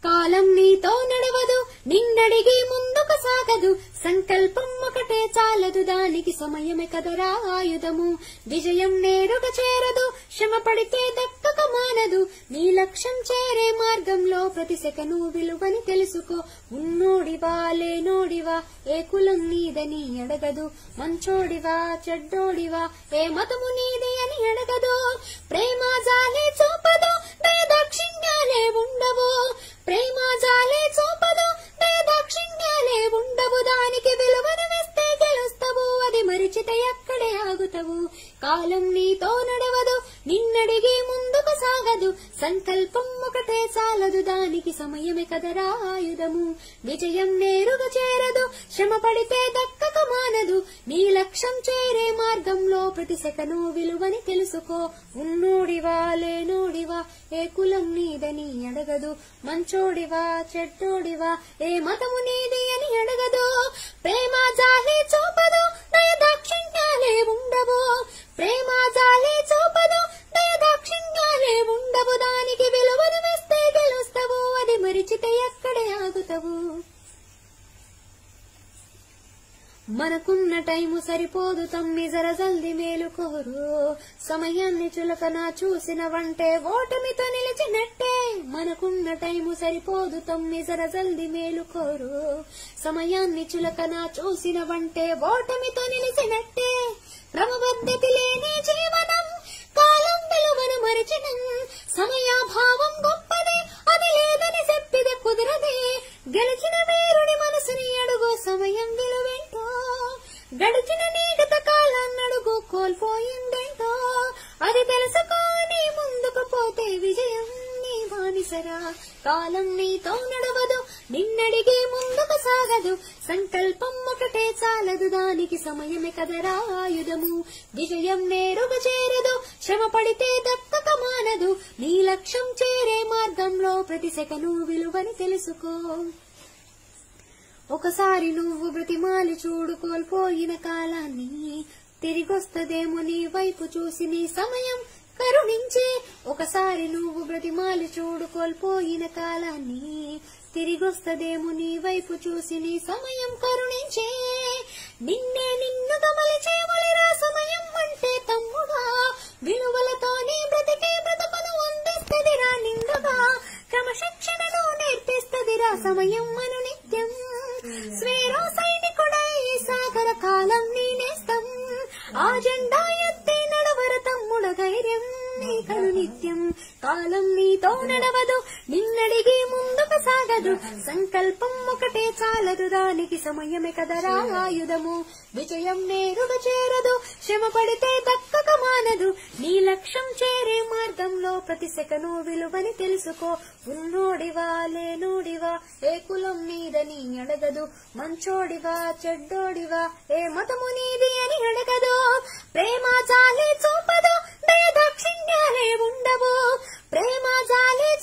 కాలం నీతో నడవదు నిన్నడిగి ముందుకు సాగదు సంకల్పం ఒకటే చాలదు దానికి సమయమే కదరా ఆయుధము విజయం నేరుగా చేరదు శ్రమ పడితే దక్కక మానదు నీ లక్ష్యం చేరే మార్గంలో ప్రతి సెకను విలువని తెలుసుకో ఉన్నోడివా లేనోడివా ఏ కులం నీదని అడగదు మంచోడివా చెడ్డోడివా ఏ మతము నీది అని అడగదు ప్రేమ జాలే చూపదు దయదాక్షిణ్యాలే ఉండవు ప్రేమ జాలే చూపదు దయదాక్షిణ్యాలే ఉండవు దానికి విలువను వేస్తే గెలుస్తావు అది మరిచితే ఎక్కడే ఆగుతావు కాలం నీతో నడవదు నిన్నడిగి ముందుకు సాగదు సంకల్పం ఒకటే చాలదు దానికి సమయమే కదరా ఆయుధము విజయం నేరుగా చేరదు శ్రమ పడితే దక్కక మానదు నీ లక్ష్యం చేరే మార్గంలో ప్రతి సెకను విలువని తెలుసుకో ఉన్నోడివా లేనోడివా ఏ కులం నీదని అడగదు మంచోడివా చెడ్డోడివా ఏ మతము నీది అని అడగదు ప్రేమ జాలి చూపదు దయదాక్షిణ్యాలే ఉండవు ప్రేమ జాలి చూపదు దయదాక్షిణ్యాలే ఉండవు దానికి విలువను వేస్తే గెలుస్తావు అది మరిచితే ఎక్కడే ఆగుతావు మనకున్న టైము సరిపోదు తమ్మి జర జల్ది మేలుకోరు సమయాన్ని చులకన చూసిన వంటే ఓటమితో నిలిచినట్టే మనకున్న టైము సరిపోదు తమ్మి జర జల్ది మేలుకోరు సమయాన్ని చులకన చూసిన వంటే ఓటమితో నిలిచినట్టే క్రమబద్ధతి లేని జీవనం కాలం విలువను మరచడం సమయాభావం గొప్పదే అది లేదని చెప్పిదే కుదరదే గెలిచిన వీరుడి మనసుని అడుగు సమయం విలువేంటో గడిచిన నీగత కాలాన్నడుగు కోల్పోయిందేంటో అది తెలుసుకొని ముందుకు పోతే విజయం నీ బానిసరా కాలం నీతో నడవదు నిన్నడిగి ముందుకు సాగదు సంకల్పం ఒకటే చాలదు దానికి సమయమే కదరా ఆయుధము విజయం నేరుగా చేరదు శ్రమ పడితే దక్కక మానదు నీ లక్ష్యం చేరే మార్గంలో ప్రతి సెకను విలువని తెలుసుకో ఒకసారి నువ్వు బ్రతిమాలి చూడు కోల్పోయిన కాలాన్ని తిరిగొస్తదేమో నీ వైపు చూసి నీ సమయం కరుణించే ఒకసారి నువ్వు బ్రతిమాలి చూడు కోల్పోయిన కాలాన్ని తిరిగొస్తదేమో నీ వైపు చూసి నీ సమయం కరుణించే నిన్నే నిన్ను గమలిచేములిరా సమయం అంటే తమ్ముడా విలువలతోనే బ్రతికే బ్రతుకును అందిస్తదిరా నిండుగా క్రమశిక్షణను నేర్పిస్తదిరా సమయం అను నిత్యం స్వేరో సైనికుడై సాగర కాలం నీ నేస్తం ఆ జెండా ఎత్తి నడవర తమ్ముడ ధైర్యం నీకను నిత్యం కాలం నీతో నడవదు నిన్నడిగి ముందుకు సాగదు సంకల్పం ఒకటే చాలదు దానికి సమయమే కదరా ఆయుధము విజయం నేరుగా చేరదు శ్రమ పడితే దక్కక మానదు నీ లక్ష్యం చేరే మార్గంలో ప్రతి సెకను విలువని తెలుసుకో ఉన్నోడివా లేనోడివా ఏ కులం నీదని అడగదు మంచోడివా చెడ్డోడివా ఏ మతము నీది అని అడగదు ప్రేమ జాలి చూపదు దయదాక్షిణ్యాలే ఉండవు ప్రేమ జాలి